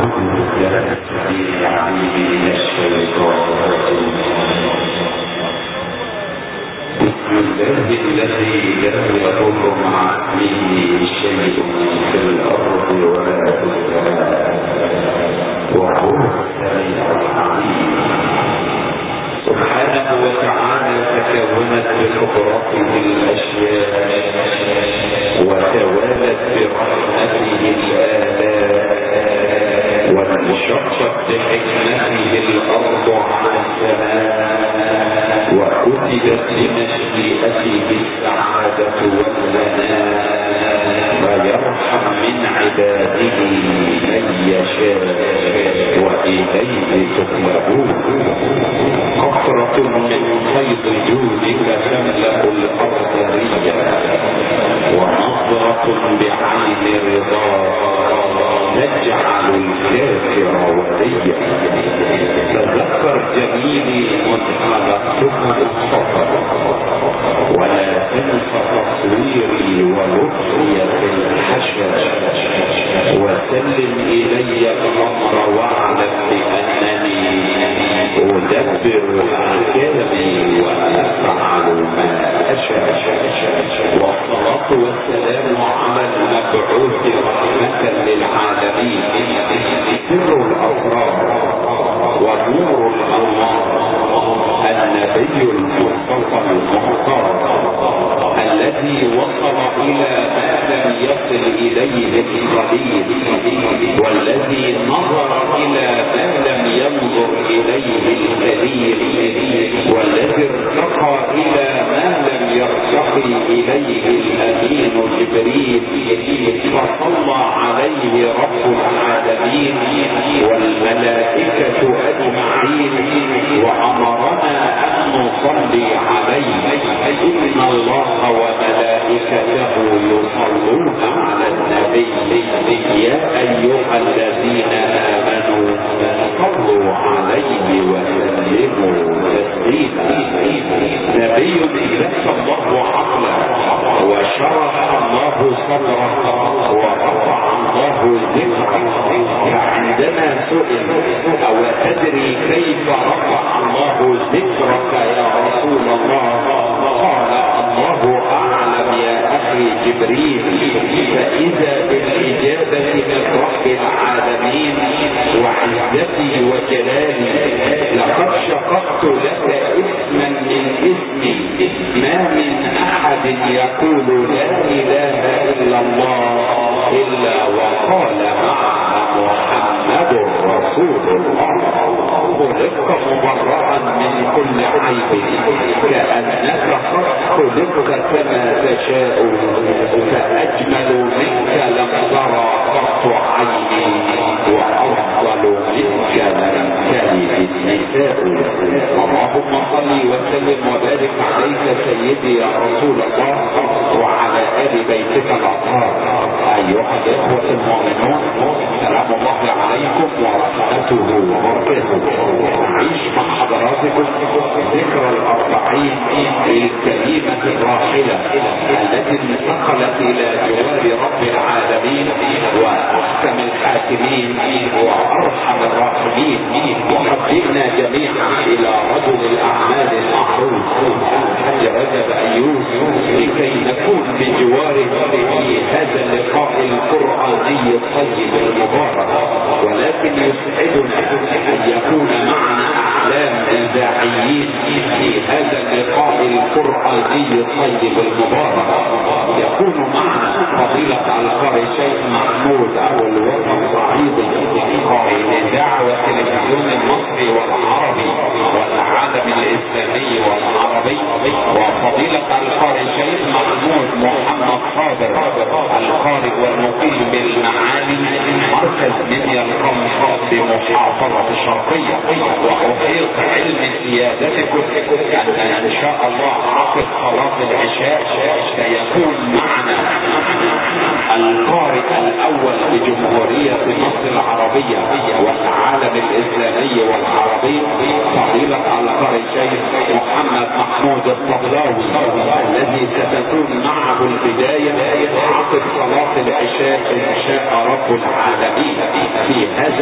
عقب صلاة العشاء إن شاء رب العالمين في هذا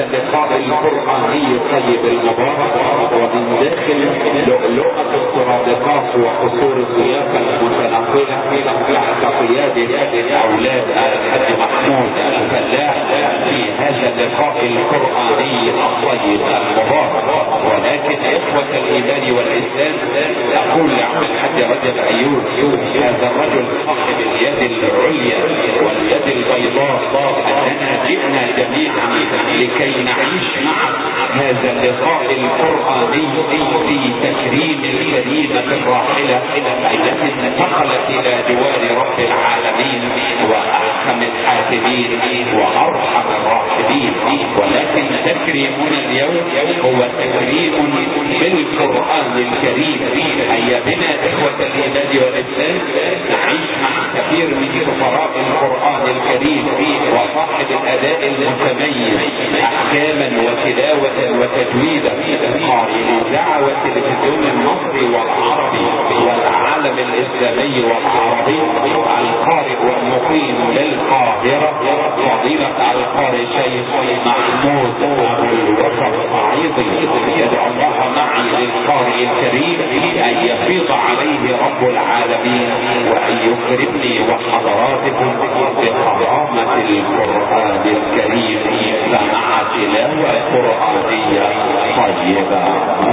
اللقاء القرآني الطيب المبارك ومن داخل لؤلؤة السرادقات وقصور الضيافة المتنقلة تحت قيادة أولاد الحاج محمود الفلاح في هذا اللقاء القرآني الطيب المبارك ولكن إخوة الإيمان والإسلام أقول لعم الحاج رجب أيوب هذا الرجل صاحب اليد العليا واليد البيضاء أننا جئنا جميعا لكي نعيش مع هذا اللقاء القرآني في تكريم الكريمة الراحلة التي انتقلت إلى جوار رب العالمين وأحكم الحاكمين وأرحم الراحمين ولكن تكريمنا اليوم هو تكريم بالقرآن الكريم هيا بنا إخوة الإيمان والإسلام نعيش مع كثير من سفراء القرآن الكريم وصاحب الأداء المتميز أحكاما وتلاوة وتجويدا قارئ الدعوة التلفزيون المصري والعربي والعالم الإسلامي والعربي القارئ والمقيم للقاهرة فضيلة القارئ شيخ محمود أبو الوسط الصعيدي يدعو الله معي للقارئ الكريم أن يفيض عليه رب العالمين وأن يكرمني وحضراتكم بقرامة القرآن الكريم فمع تلاوة قرآنية طيبة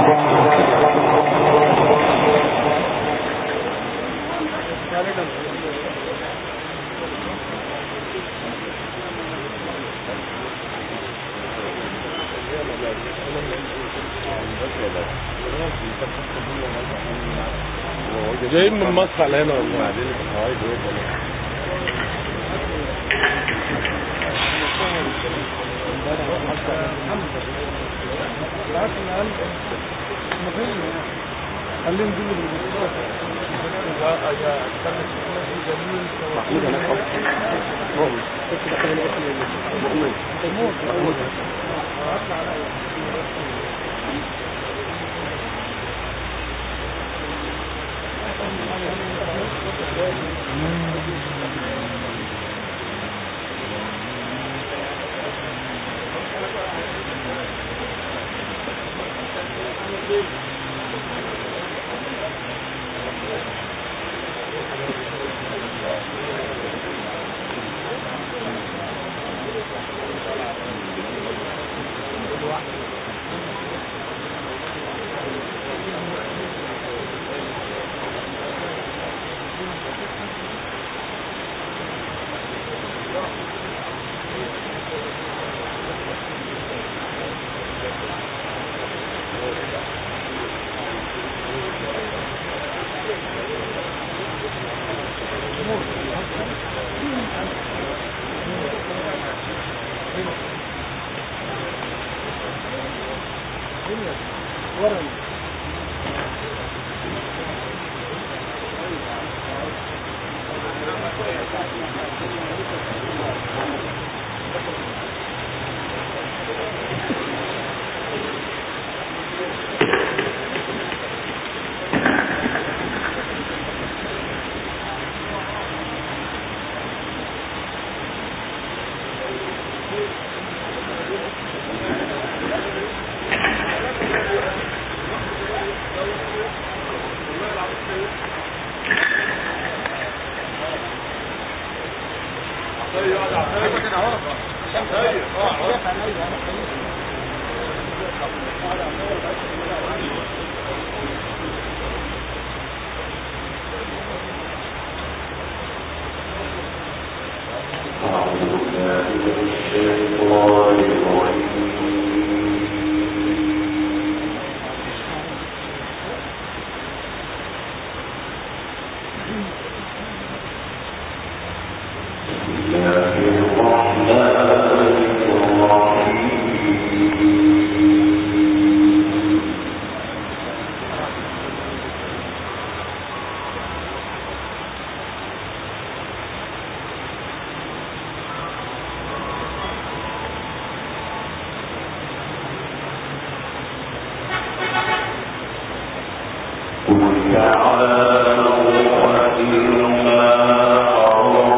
جايين من مصر على هنا والله خليهم دول محمود هناك محمود محمود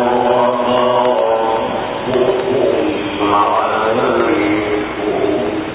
عليكم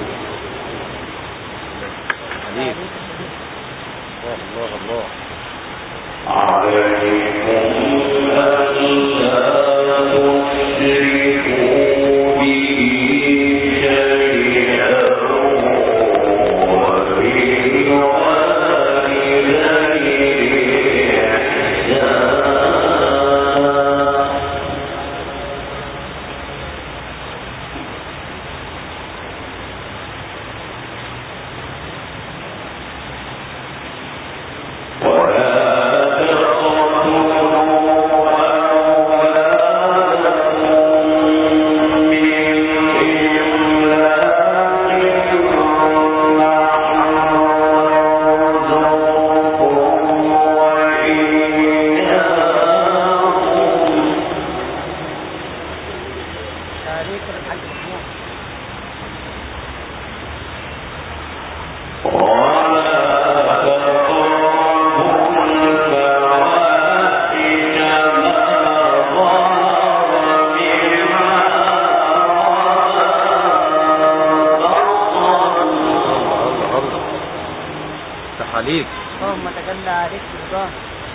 عليك اللهم تجلى عليك برضاه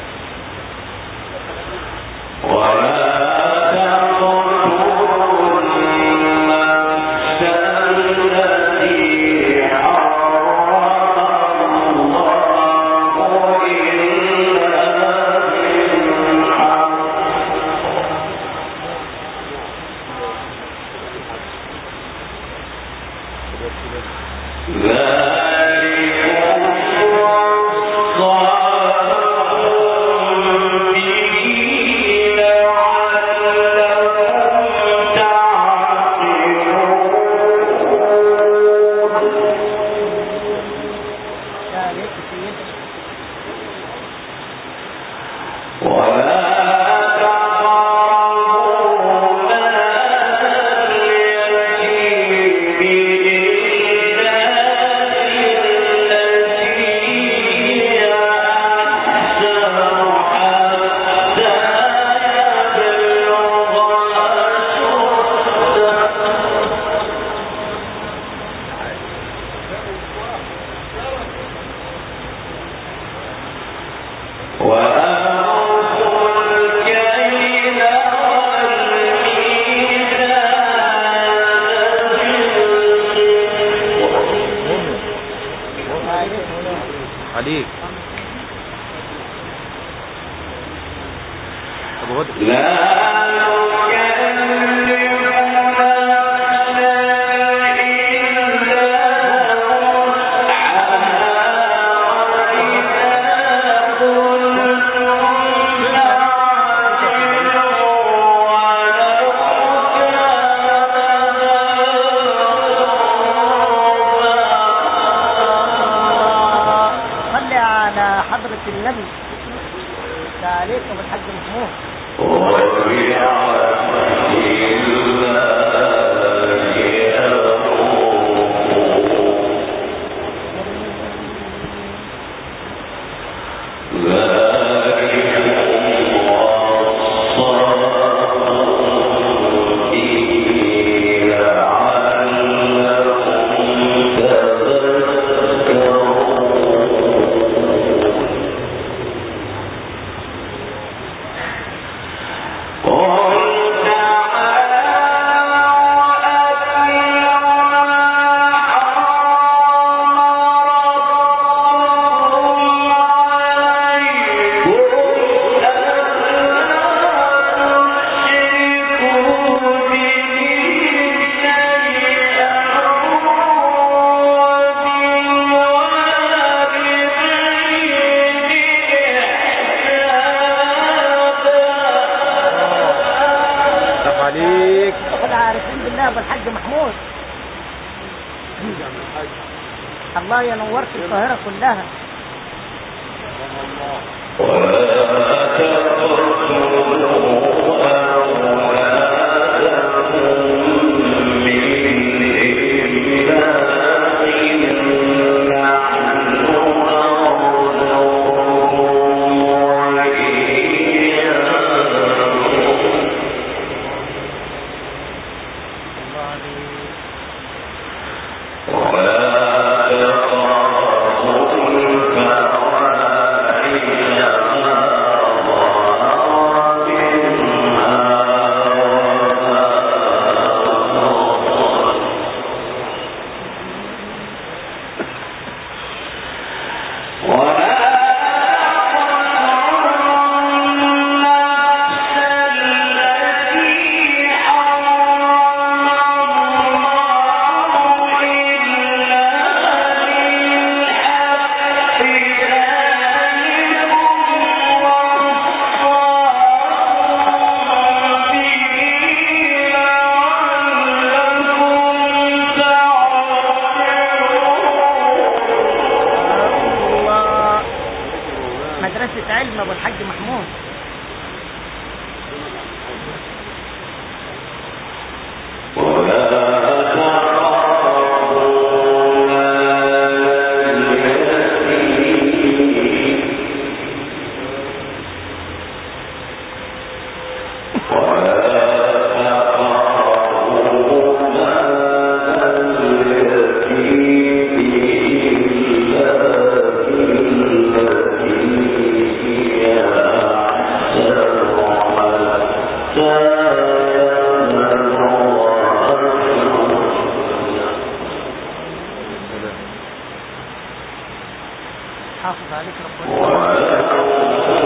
يا عليك سيدنا عليك ابو هدى صلي على حضرة النبي ده عليكم الحاج محمود طب عليك كل عارفين بالله ابو الحاج محمود الله ينورك القاهرة كلها ولا تقربوا الفواحش حافظ عليك ربنا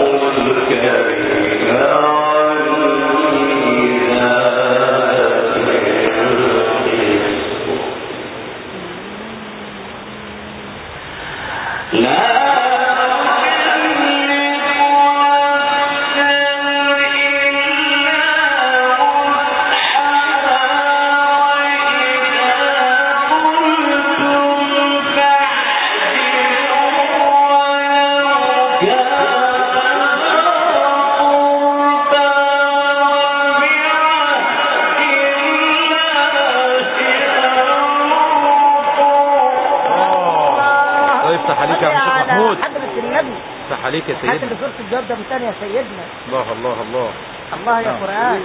آه. الله يفتح عليك يا عم شيخ على محمود حضرة النبي يفتح عليك يا هات سيدنا اللي سورة الجواب ده من تاني يا سيدنا الله الله الله الله يا قرآن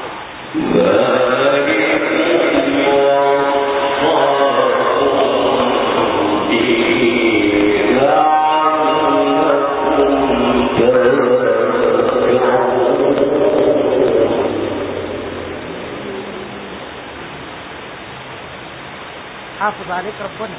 حافظ عليك ربنا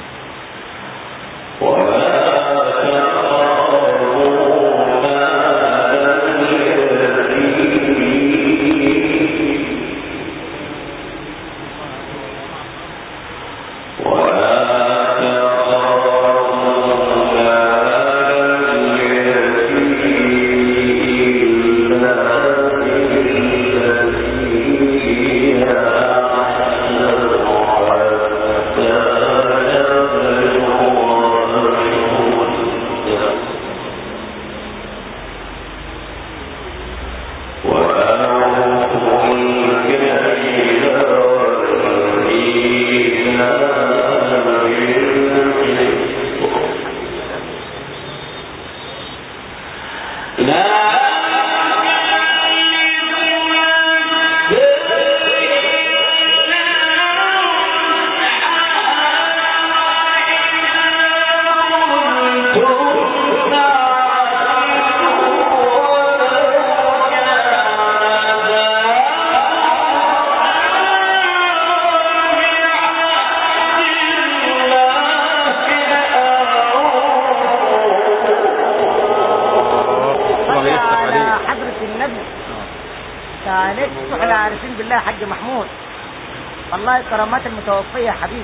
الله صلي يفتح على عليك حضرة النبي عليك تصبح العارفين بالله يا حاج محمود والله كرامات المتوفية يا حبيبي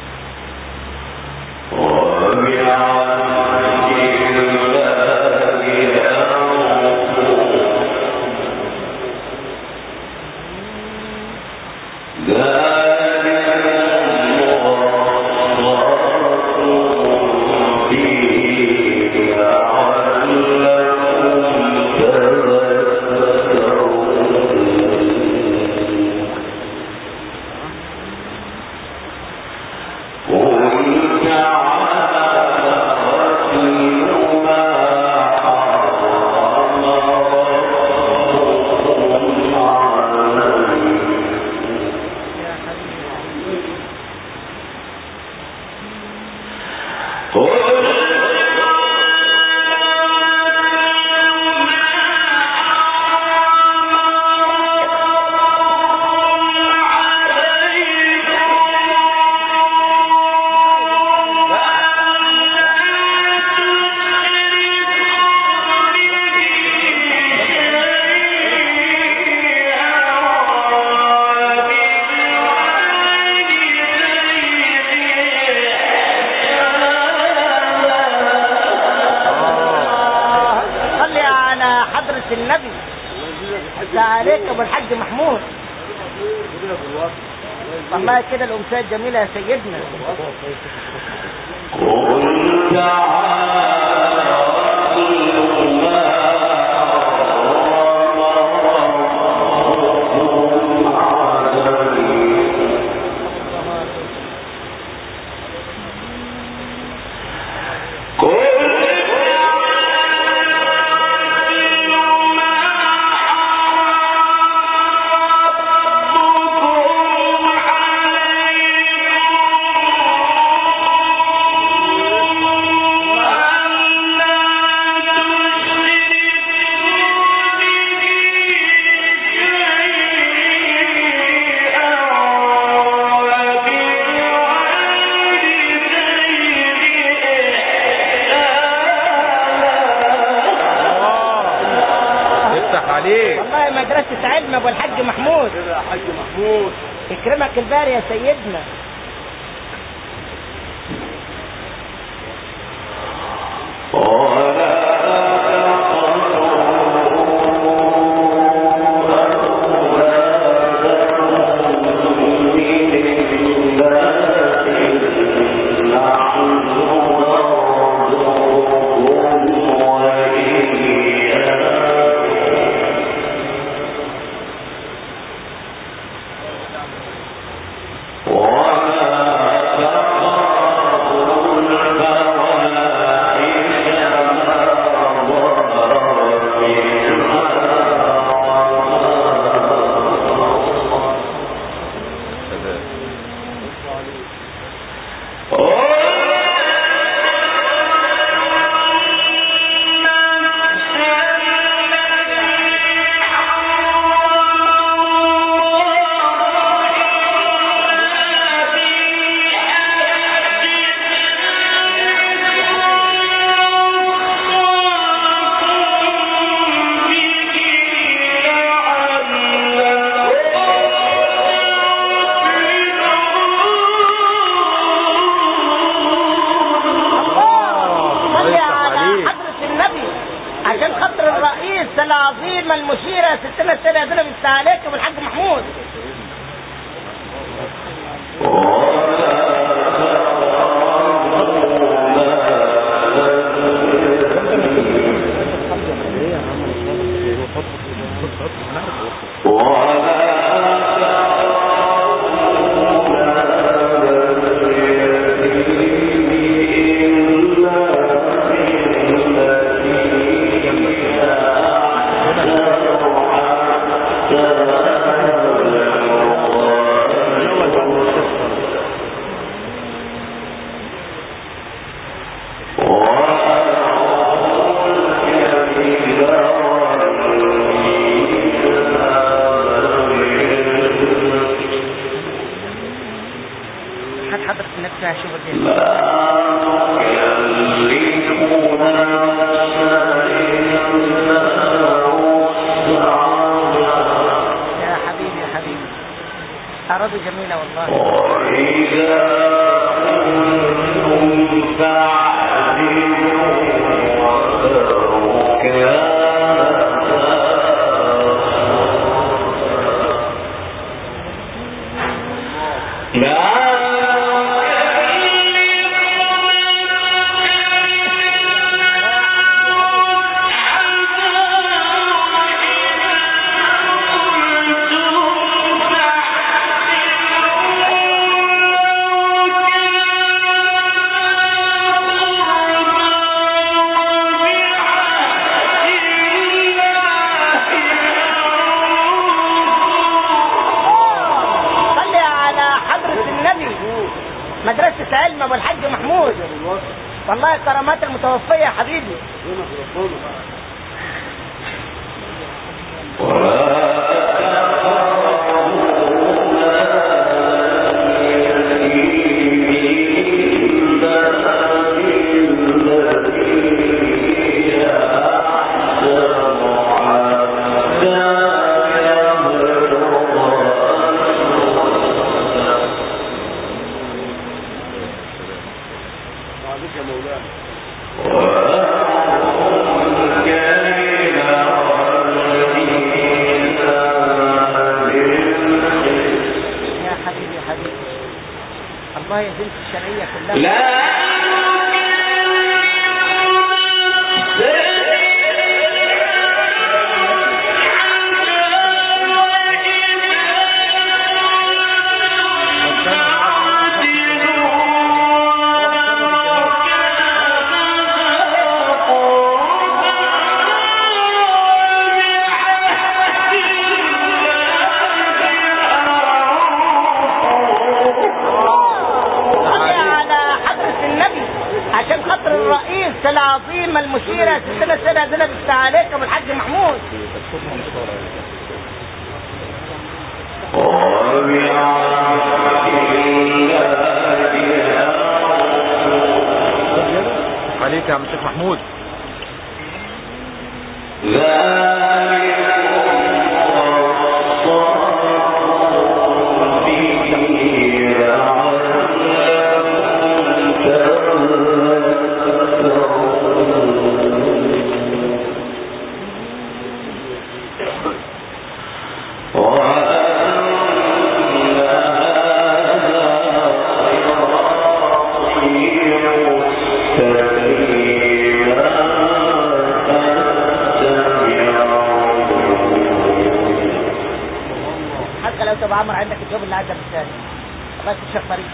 يا حبيبي آه، صلي على حضرة النبي ده عليك ابو الحاج محمود والله كده الامسيه الجميله يا سيدنا عليكم الحاج محمود كده يا حاج محمود يكرمك الباري يا سيدنا صلي على حضرة النبي عشان خاطر الرئيس العظيمة المشيرة ستنا السيدة دينا بنت عليكم الحاج محمود هات حضرة النبي فيها شوف الدنيا يا حبيبي يا حبيبي أراضي جميلة والله صلي على حضرة النبي مدرسة علم أبو الحاج محمود والله كرامات المتوفية يا حبيبي عليك يا مولانا يا حبيبي يا حبيبي الله يزيد الشرعية كلها صلي على حضرة النبي عشان خاطر الرئيس العظيمة المشيرة ستنا السيدة زينب بنت عليكم الحاج محمود عليك يا عم الشيخ محمود ذلك عمر عندك الجواب اللي عدى بالثاني الله يكون شيخ طريقه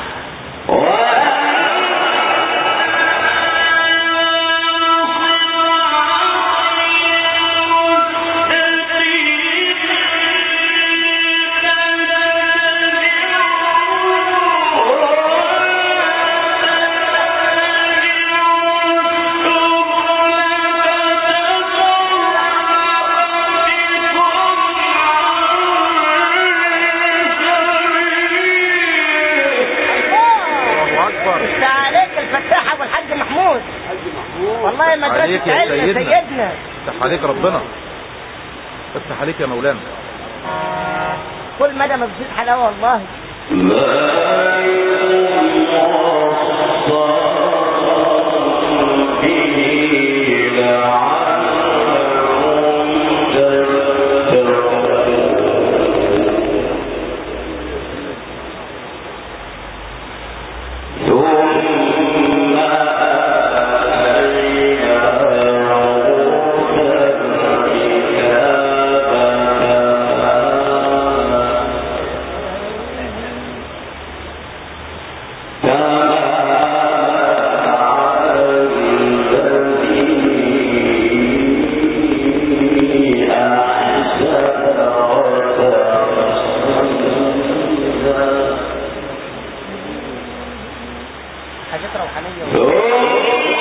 الله اكبر انت عليك الفتاح ابو الحاج محمود حاج محمود والله عليك مدرسة يا علم سيدنا. سيدنا افتح عليك ربنا افتح عليك يا مولانا كل مدى ما بتزيد حلاوه والله حاجات روحانيه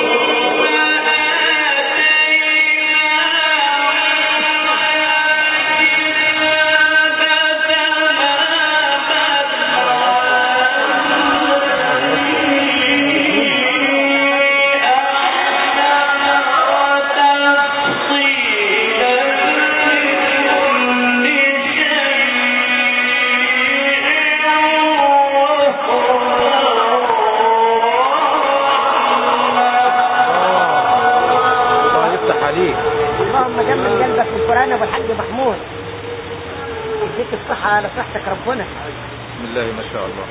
الله يفتح عليك اللهم جمل قلبك بالقران ابو الحاج محمود يديك الصحه على صحتك ربنا بسم الله ما شاء الله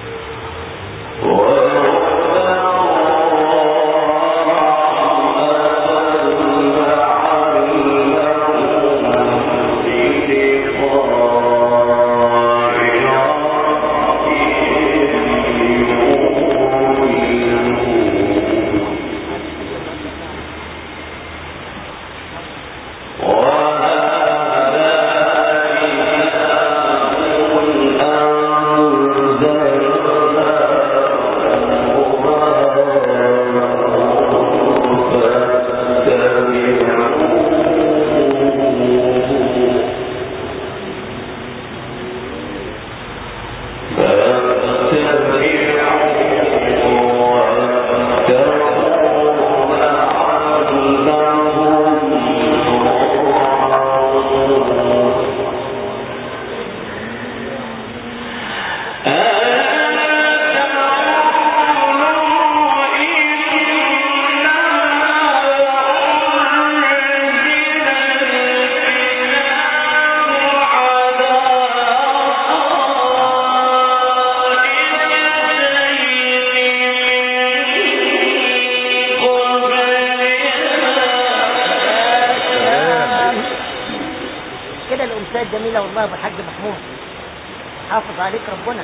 كده الامسيه الجميله والله ابو الحاج محمود حافظ عليك ربنا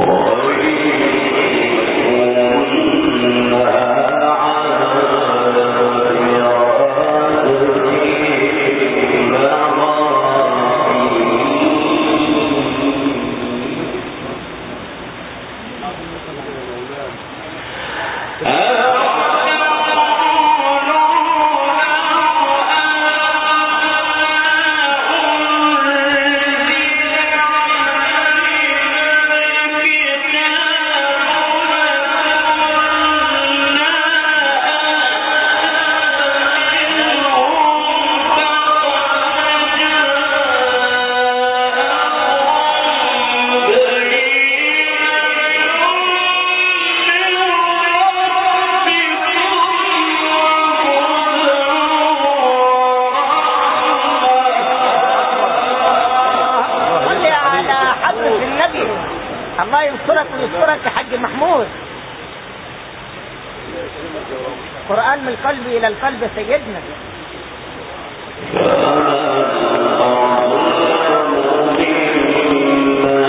صلي على حضرة النبي الله ينصرك ويسترك يا حاج محمود قرآن من القلب إلى القلب يا سيدنا فمن أظلم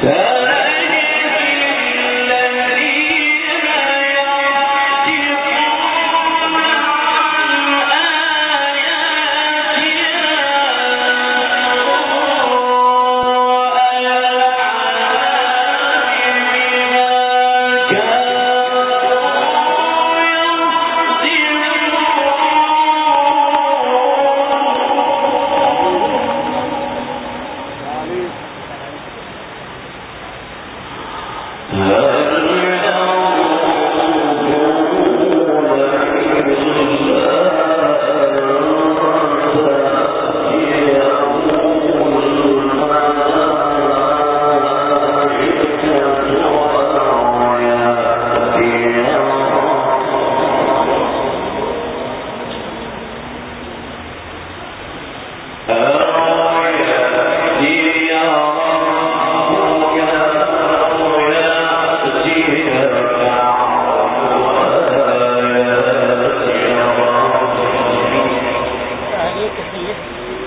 عليك يا سيدي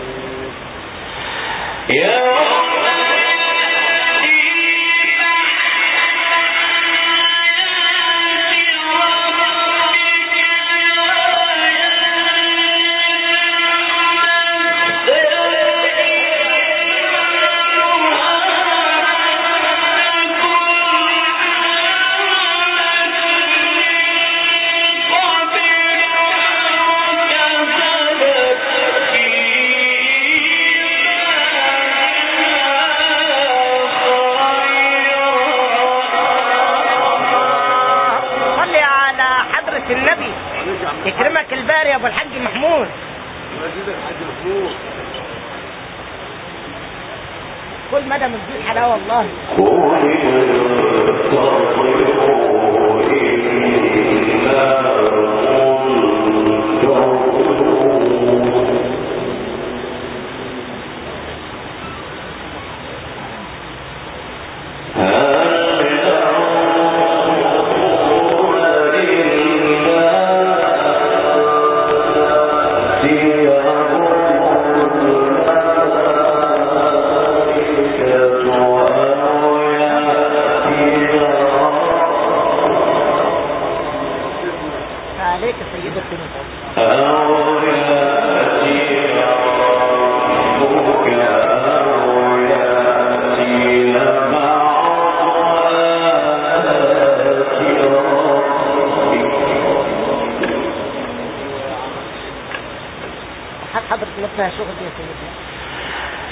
صلي على حضرة النبي عليك يا عم يكرمك الباري يا ابو الحاج محمود الله يزيدك الحاج محمود كل مدى من دي حلاوه والله عليك يا سيدي حد حضرة مثلها شغل يا سيدي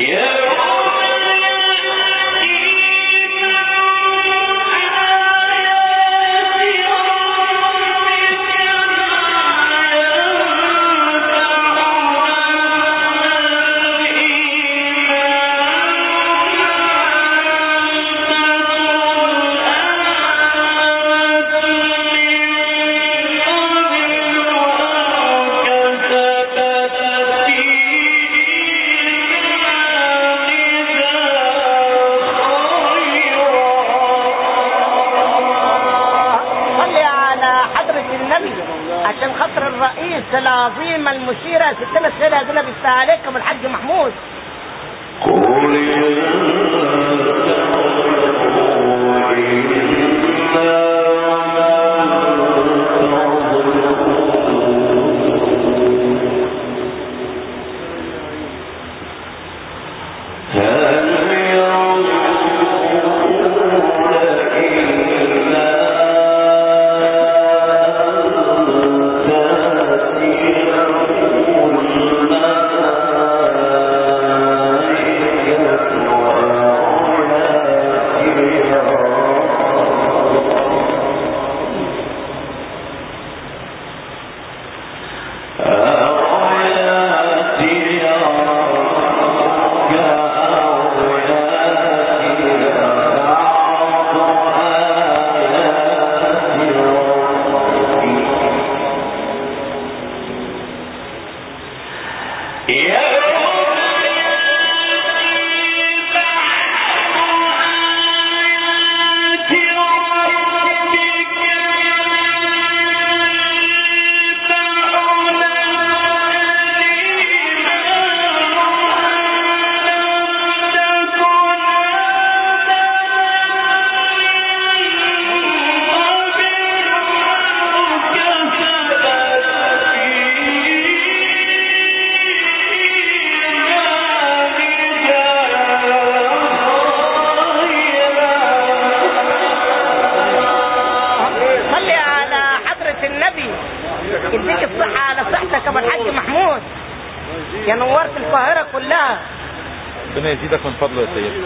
صلي على حضرة النبي عشان خاطر الرئيس العظيمة المشيرة ستنا السيدة زينب بالله عليكم الحاج محمود Thank you. ربنا يزيدك من فضله يا سيدي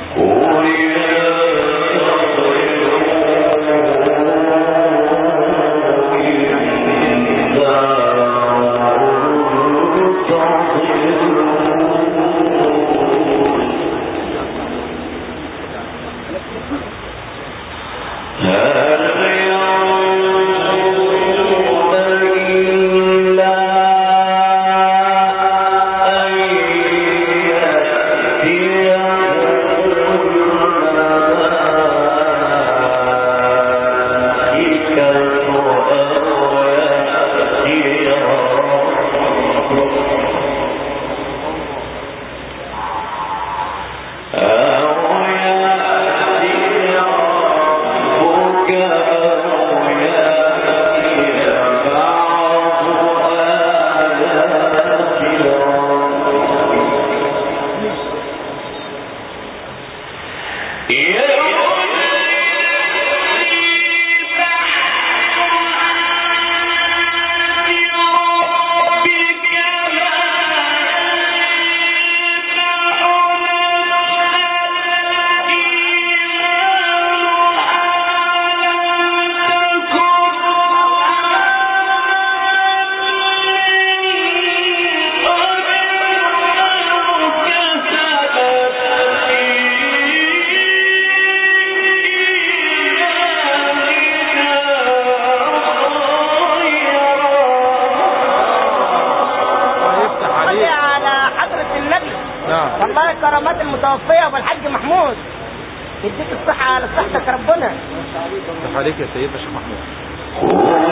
الله يفتح صلي عليك على حضرة النبي نعم والله كرامات المتوفية والحاج محمود يديك الصحة على صحتك ربنا يفتح عليك يا سيدنا الشيخ محمود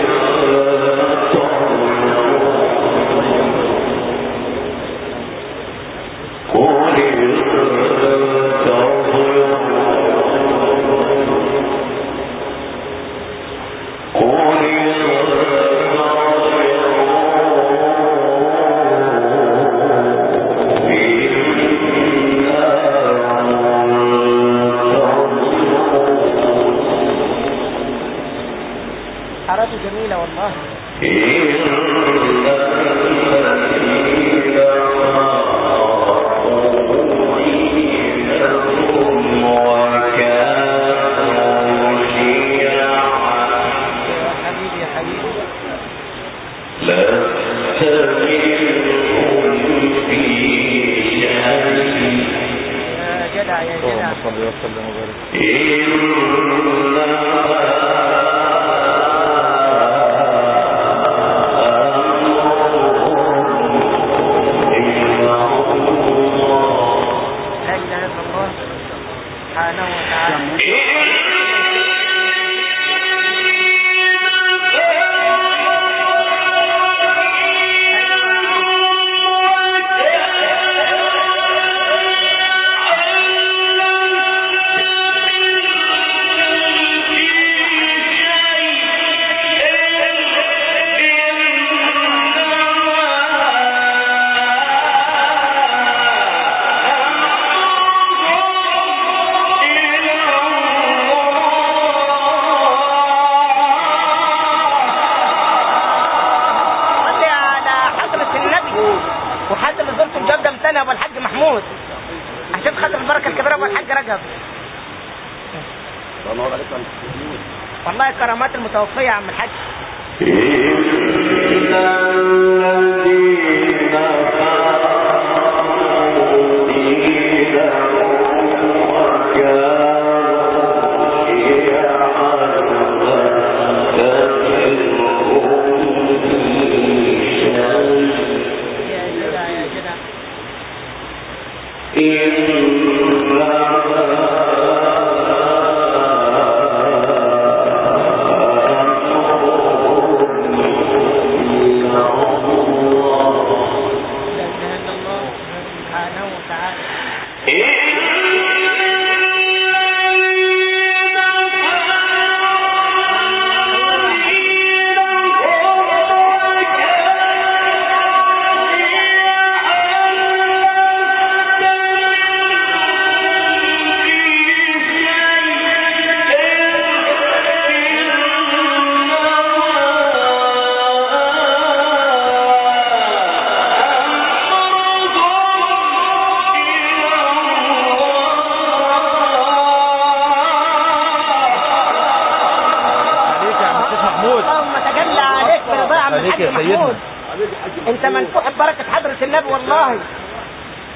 حاراته جميلة والله يا حبيبي يا حبيبي يا جدع يا جدع اللهم صل وسلم وبارك لا اله الا الله سبحانه وتعالى صلي على حضرة النبي وحد اللي زرته مقدم تاني ابو الحاج محمود عشان خاطر البركة الكبيرة ابو الحاج رجب والله كرامات المتوفية يا عم الحاج يا جدع يا جدع لا اله الا الله سبحانه وتعالى أمرهم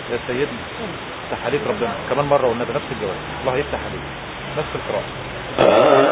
يا سيدنا يفتح عليك ربنا كمان مرة والنبي نفس الجواب الله يفتح عليك نفس القراءة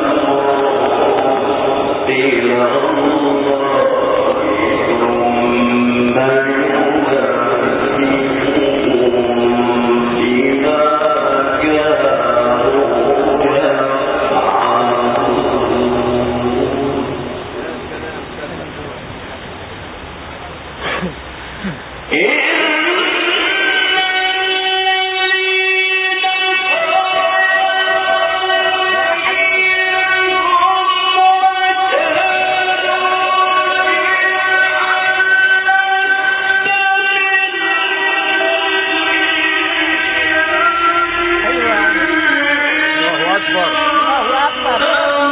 ايوه الله أكبر الله اكبر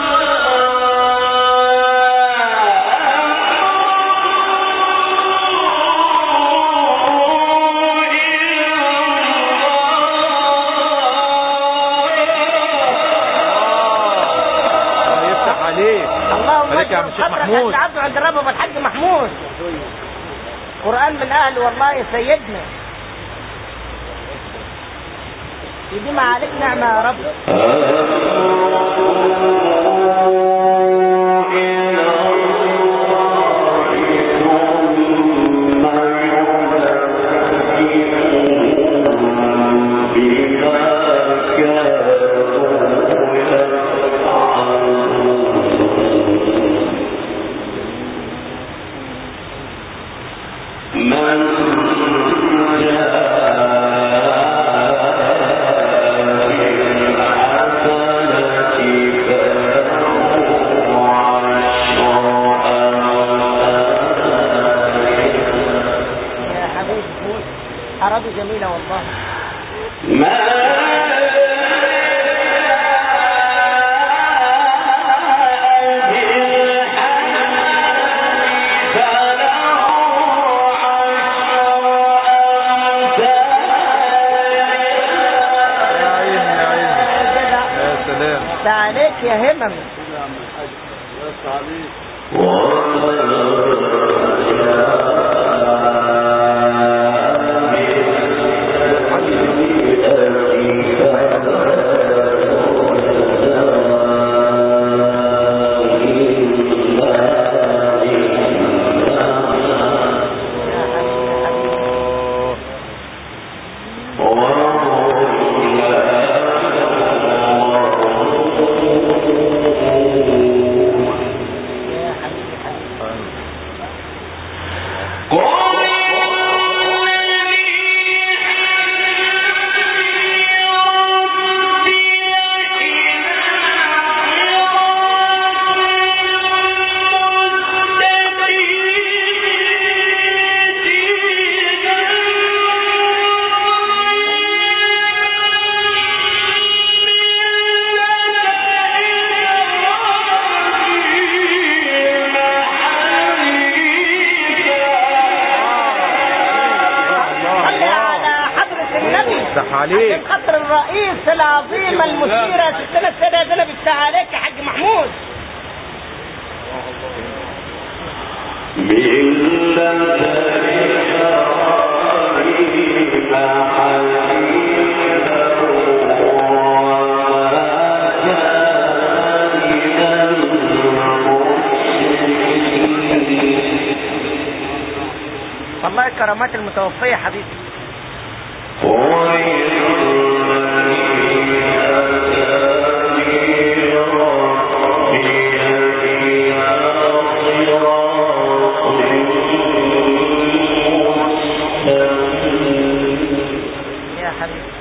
الله يفتح عليك اللهم عليك يا عم اجعل الشيخ خاطرك محمود العبد عند ربه الحاج محمود قرآن من اهله والله يا سيدنا يديم عليك نعمة يا رب يا حبيبي أراضي جميلة والله يا عيني يا عيني كده يا سلام ده عليك يا همم بس عليك يا حبيبي يا حبيبي يا حبيبي حبيبي الله صلي الله على حضرة النبي يفتح عليك عشان خاطر الرئيس العظيم المشيرة ستنا السيدة زينب يفتح عليك يا حاج محمود والله كرامات المتوفية حبيبي يا حبيبي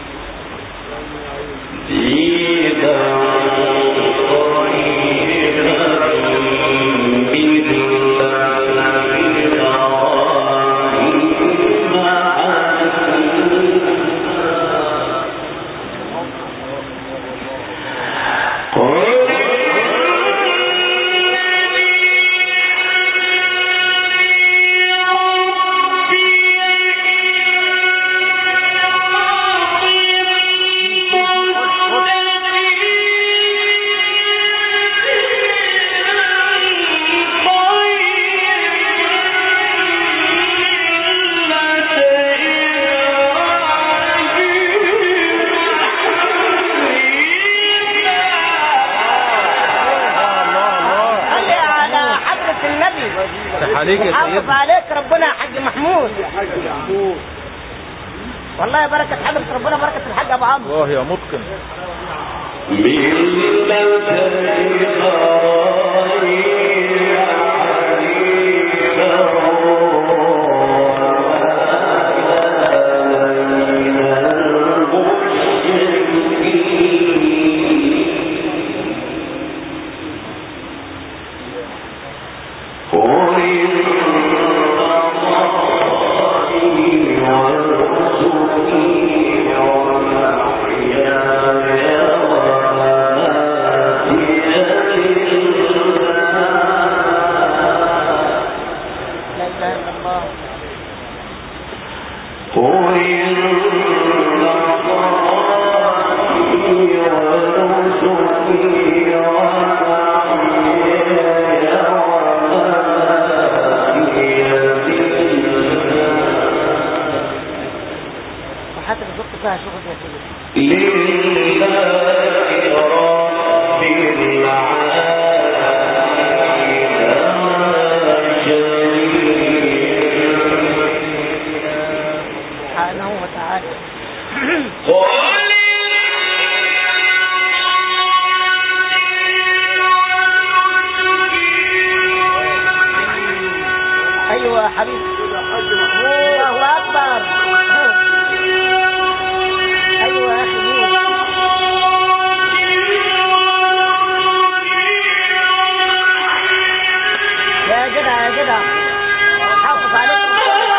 عليك يا يحافظ سيدنا عليك ربنا يا حاج محمود حاج محمود والله بركة حضرة ربنا بركة الحاج ابو عمرو الله يا متقن لا اله الا الله وحتى بزق فيها شغل يا سيدي سبحانه وتعالى ايوه يا حبيبي الله اكبر ايوه يا اخي مين؟ يا جدع يا جدع حافظ عليك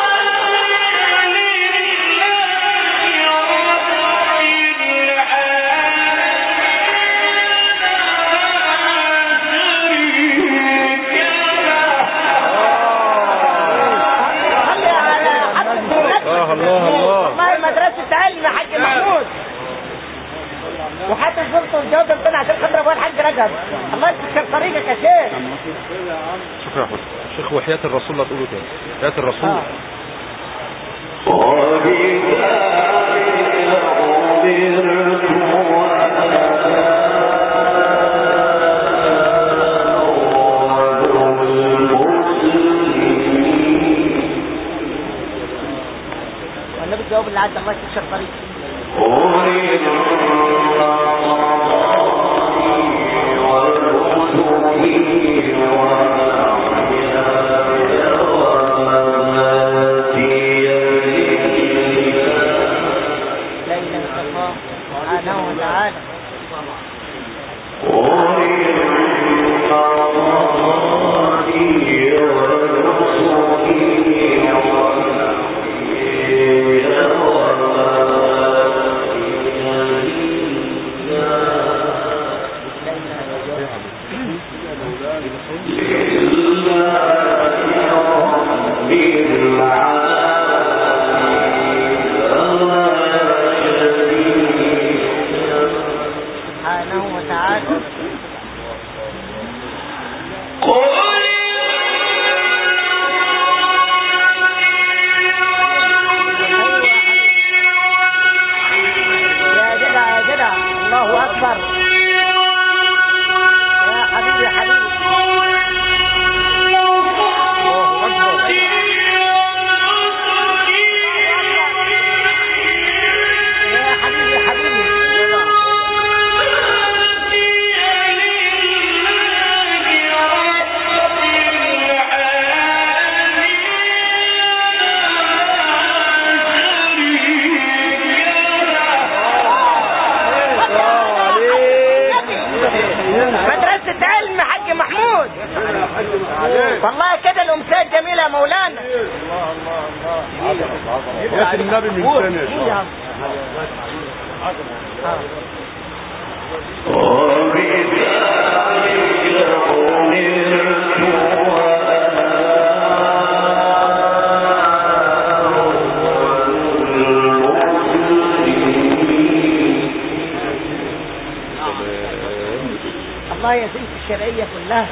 صلي على حضرة النبي. الله الله الله والله مدرسة علم يا حاج محمود وحتى زرت وجاوبت ربنا عشان خاطر ابويا الحاج رجب الله يكسر طريقك يا شيخ شكرا يا حسن شيخ وحياة الرسول لا تقوله تاني حياة الرسول آه. والنبي جاوب اللي عدى الله يكسر طريقك لا اله الا الله سبحانه وتعالى سبحانه وتعالى يا جدع يا جدع الله اكبر يا حبيبي يا حبيبي يا حبيبي يا حبيبي مدرسة علم حاج محمود والله كده الأمثال جميلة يا مولانا يا النبي من سنة الله يزيد الشرعية كلها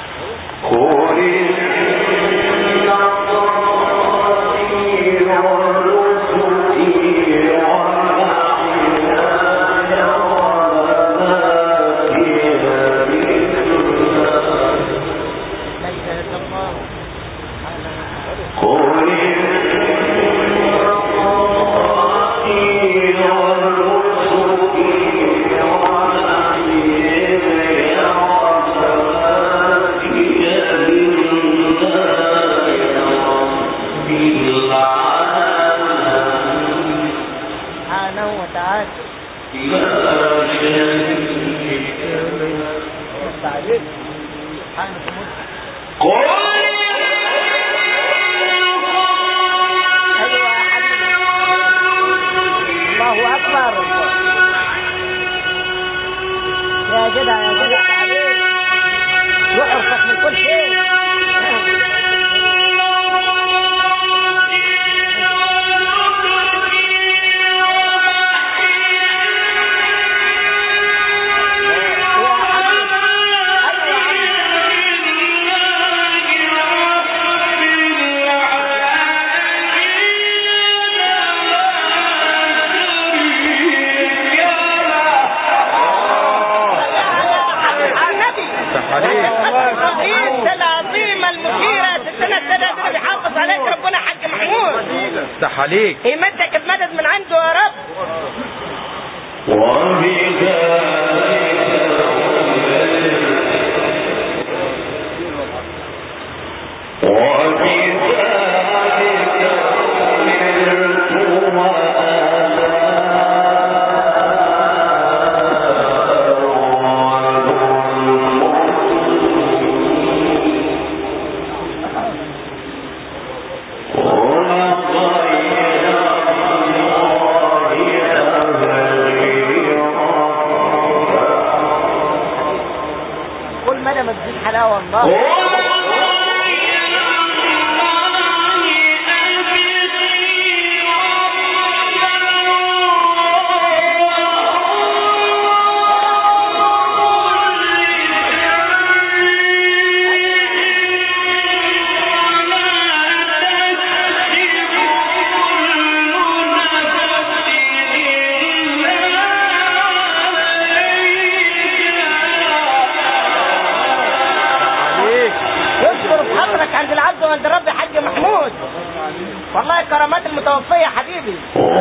لا إله إلا الله سبحانه سبحانه وتعالى ايوه يا حبيبي الله اكبر يا جدع يا جدع عليك يحرصك من كل شيء يا حبيبي ايوه يا عم. النبي عليك. الرئيس العظيم المشيرة ستنا السادة اللي بيحافظ عليك ربنا حاج محمود افتح عليك يمدك بمدد من عنده يا رب كل مدى ما تزيد حلاوة الله عليك يذكر في حضرك عند العبد وعند الرب حاج محمود والله كرامات المتوفية يا حبيبي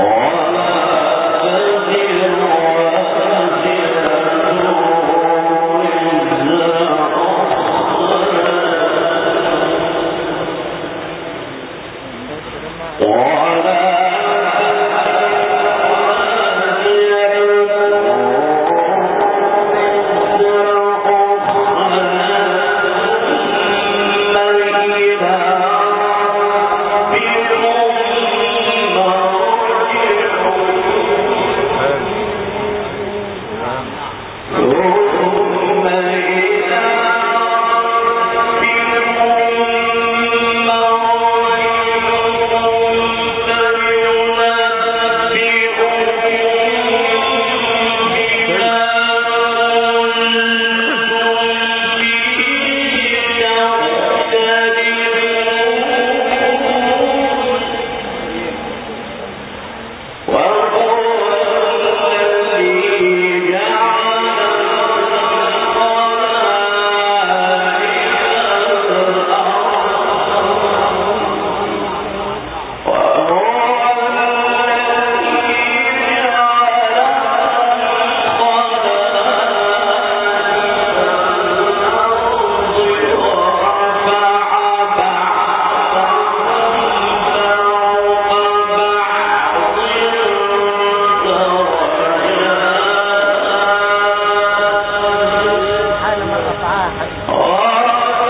سبحان من رفعها حبيبي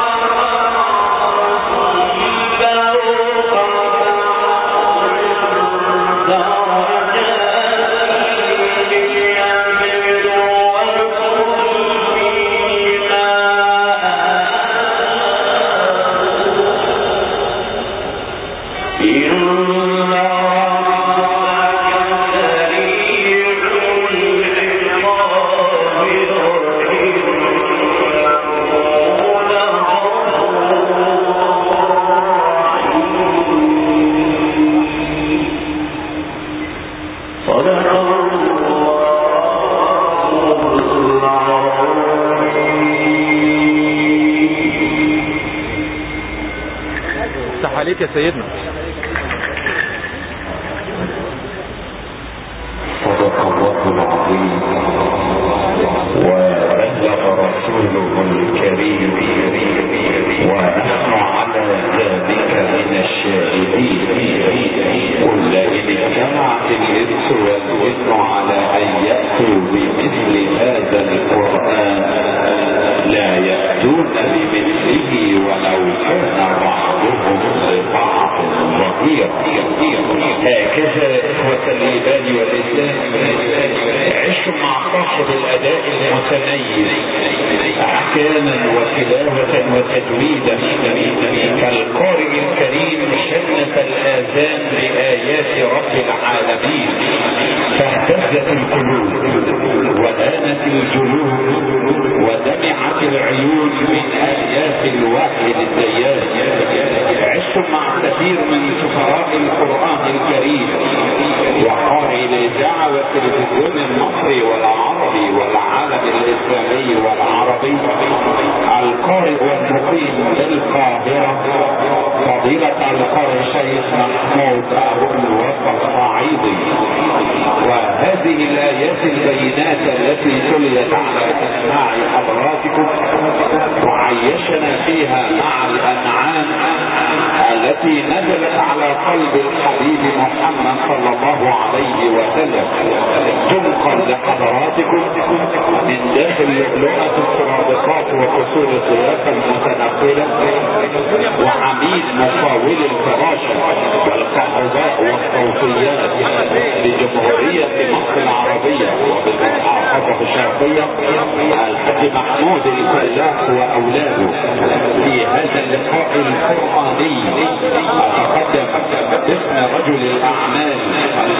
افتح عليك يا سيدنا صدق الله العظيم وبلغ رسوله الكريم ونحن على ذلك من الشاهدين قل إن اجتمعت الإنس على ان يأتوا بمثل هذا القرآن لا يأتون بمثله ولو كان بعضهم لبعض ظهيرا هكذا اخوة الايمان والاسلام عشوا مع صاحب الاداء المتميز احكاما وتلاوة وتجويدا كالقارئ الكريم شنف الاذان بايات رب العالمين فاهتزت القلوب وآنت الجلود ودمعت العيون من آيات الوحي للديان عشت مع كثير من سفراء القرآن الكريم وقارئ الإذاعة والتلفزيون المصري والعربي والعالم الإسلامي والعربي القارئ والمقيم بالقاهرة فضيلة القارئ الشيخ محمود أبو الوفا الصعيدي وهذه الآيات البينات التي تليت على أسماع حضراتكم وعيشنا فيها مع الأنعام التي نزلت على قلب الحبيب محمد صلى الله عليه وسلم تنقل لحضراتكم من داخل لؤلؤة السرادقات وفصول الضيافة المتنقلة وعميد مقاول الفراشة والقحوزاء والصوتيات لجمهورية مصر العربية وبالمحافظة الشرقية الحاج محمود الفلاح وأولاده في هذا اللقاء القرآني أتقدم باسم رجل الأعمال